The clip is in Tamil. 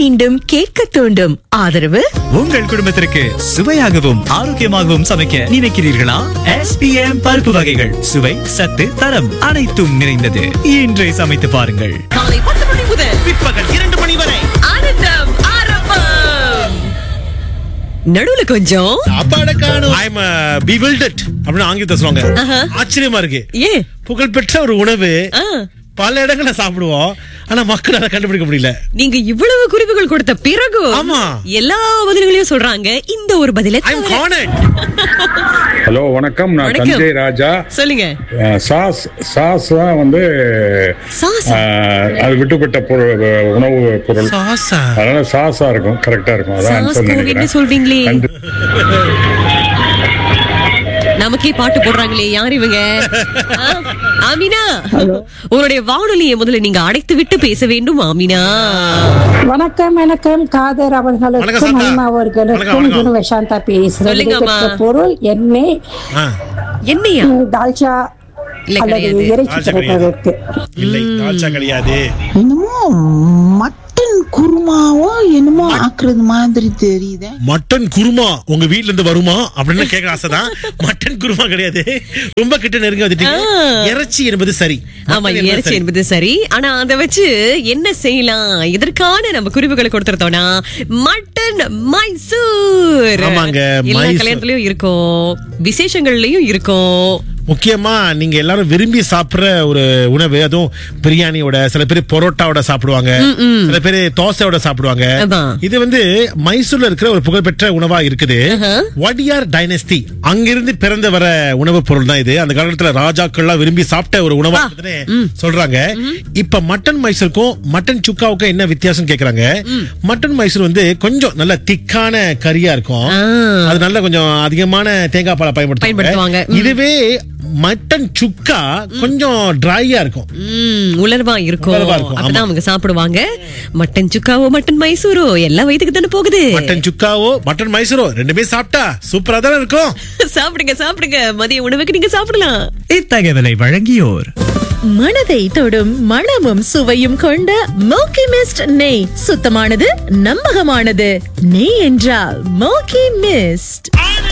மீண்டும் கேட்க தூண்டும் ஆதரவு உங்கள் குடும்பத்திற்கு சுவையாகவும் ஆரோக்கியமாகவும் சமைக்க நினைக்கிறீர்களா எஸ்பிஎம் பருப்பு வகைகள் சுவை சத்து தரம் அனைத்தும் நிறைந்தது இன்றே சமைத்து பாருங்கள் காலை பத்து மணி முதல் பிற்பகல் இரண்டு மணி வரை ஆனந்தம் ஆரம்பம் நடுவுல கொஞ்சம் சாப்பாட காணும் ஐம் பிவில்டட் அப்படின்னு ஆங்கிலத்தை சொல்லுவாங்க ஆஹா. ஆச்சரியமா இருக்கு ஏ புகழ்பெற்ற ஒரு உணவு ஆ, பல இடங்கள்ல சாப்பிடுவோம் ஆனா மக்கள் அதை கண்டுபிடிக்க முடியல நீங்க இவ்வளவு குறிப்புகள் கொடுத்த பிறகு ஆமா. எல்லா பதில்களையும் சொல்றாங்க இந்த ஒரு பதில ஐம் தவிர. கார்னட் ஹலோ வணக்கம் நான் வணக்கம். சஞ்சய் ராஜா சொல்லுங்க அஹ், சாஸ் சாஸ் தான் வந்து சாசா அஹ், அது விட்டுப்பட்ட பொருள் உணவு பொருள் சாசா அதனால சாஸா இருக்கும் கரெக்டா இருக்கும் அதான் சாஸ் ஆன்சர் கோவிட்னு நினைக்கிறேன் சொல்றீங்களே நன்றி. நமக்கே பாட்டு போடுறாங்களே யார் இவங்க ஆ, ஆமினா உங்களுடைய வானொலியை முதல்ல நீங்க அடைத்து விட்டு பேச வேண்டும் ஆமினா வணக்கம் வணக்கம் காதர் வணக்கம் அவர்களுக்கும் சாந்தா. அனிமா வணக்கம், அவர்களுக்கும் வணக்கம். குரு வசாந்தா பேசுறது சொல்லுங்கம்மா. பெற்ற பொருள் எண்ணெய் ஆ, என்னையா ம், தால்ச்சா இல்ல, அல்லது கிடையாது. இறைச்சி தால்ச்சா கிடைப்பதற்கு இல்லை தால்ச்சா கிடையாது என்னமோ மட்டன் குருமாவோ என்னமோ ஆக்குறது மாதிரி தெரியுது மட்டன் குருமா உங்க வீட்ல இருந்து வருமா அப்படின்னு கேட்க ஆசைதான் மட்டன் குருமா கிடையாது ரொம்ப கிட்ட நெருங்க வந்துட்டீங்க ஆ. இறைச்சி என்பது சரி ஆமா மட்டன் என்பது இறைச்சி சரி. என்பது சரி ஆனா அதை வச்சு என்ன செய்யலாம் இதற்கான நம்ம குறிப்புகளை கொடுத்துருத்தோம்னா மட்டன் மைசூர் ஆமாங்க, எல்லா மைசூர். கல்யாணத்துலயும் இருக்கும் விசேஷங்கள்லயும் இருக்கும் முக்கியமா நீங்க எல்லாரும் விரும்பி சாப்பிடுற ஒரு உணவு அதுவும் பிரியாணியோட சில பேர் பரோட்டாவோட சாப்பிடுவாங்க சில பேர் தோசையோட சாப்பிடுவாங்க ஆமா. இது வந்து மைசூர்ல இருக்கிற ஒரு புகழ்பெற்ற உணவா இருக்குது வடியார் டைனஸ்டி அங்கிருந்து பிறந்து வர உணவுப் பொருள் தான் இது அந்த காலத்துல ராஜாக்கள்லாம் விரும்பி சாப்பிட்ட ஒரு உணவா இருக்குதுன்னு சொல்றாங்க இப்ப மட்டன் மைசூருக்கும் மட்டன் சுக்காவுக்கும் என்ன வித்தியாசம் கேக்குறாங்க மட்டன் மைசூர் வந்து கொஞ்சம் நல்ல திக்கான கறியா இருக்கும் ஆ. அது நல்ல கொஞ்சம் அதிகமான தேங்காய் பாலை பயன்படுத்துவாங்க. பயன்படுத்துவாங்க ம். இதுவே மட்டன் சுக்கா கொஞ்சம் ட்ரையா இருக்கும் ம், உலர்வா இருக்கும் உலர்வா இருக்கும், அப்பதான் ஆமா. அவங்க சாப்பிடுவாங்க மட்டன் சுக்காவோ மட்டன் மைசூரோ எல்லா வயிற்றுக்கு தானே போகுது மட்டன் சுக்காவோ மட்டன் மைசூரோ ரெண்டுமே சாப்பிட்டா சூப்பரா தானே இருக்கும் சாப்பிடுங்க சாப்பிடுங்க மதிய உணவுக்கு நீங்க சாப்பிடலாம் இத்தகவலை வழங்கியோர் மனதை தொடும் மணமும் சுவையும் கொண்ட மோக்கி மிஸ்ட் நெய் சுத்தமானது நம்பகமானது நெய் என்றால் மோக்கி மிஸ்ட்